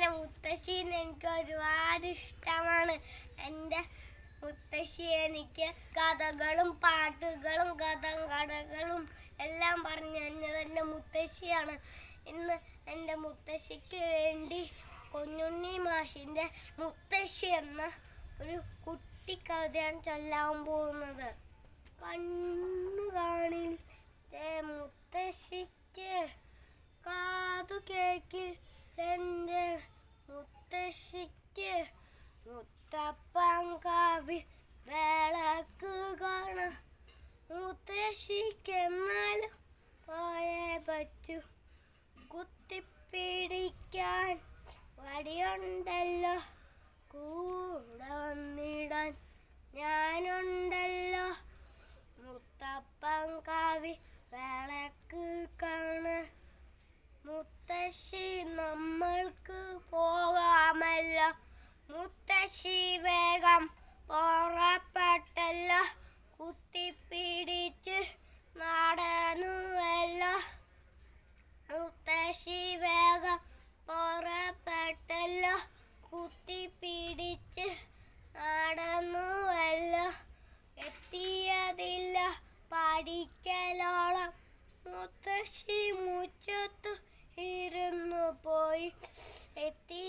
എൻ്റെ മുത്തശ്ശീനെ എനിക്ക് ഒരുപാട് ഇഷ്ടമാണ് എൻ്റെ മുത്തശ്ശി എനിക്ക് കഥകളും പാട്ടുകളും കഥം കഥകളും എല്ലാം പറഞ്ഞു തന്നത് എൻ്റെ മുത്തശ്ശിയാണ് ഇന്ന് എൻ്റെ മുത്തശ്ശിക്ക് വേണ്ടി കുഞ്ഞുണ്ണി മാഷിൻ്റെ മുത്തശ്ശി എന്ന ഒരു കുട്ടി കവിതയാണ് ചൊല്ലാൻ പോകുന്നത് കണ്ണു കാണിൽ ദേ മുത്തശ്ശിക്ക് കാതു കേക്കിൽ എൻ്റെ മുത്തശ്ശിക്ക് മുത്തപ്പൻ കാവി വിളക്ക് കാണാം മുത്തശ്ശിക്ക് എന്നാലും പോയേ പറ്റൂ കുത്തിപ്പിടിക്കാൻ വടിയുണ്ടല്ലോ കൂടെ വന്നിടാൻ ഞാനുണ്ടല്ലോ മുത്തപ്പൻ കാവി വിളക്ക് കാണ മുത്തശ്ശി നമ്മൾക്ക് പോകാമല്ലോ മുത്തശ്ശി വേഗം പുറപ്പെട്ടല്ലോ കുത്തിപ്പിടിച്ച് നടന്നുവല്ലോ മുത്തശ്ശി വേഗം പുറപ്പെട്ടല്ലോ കുത്തിപ്പിടിച്ച് നടന്നുവല്ലോ എത്തിയതില്ല പഠിക്കലോളം മുത്തശ്ശി മുറ്റത്ത് ഇരുന്നു പോയി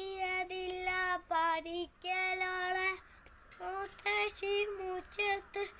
എത്തിയതില്ല പഠിക്കലോളം മുത്തശ്ശി മുറ്റത്ത്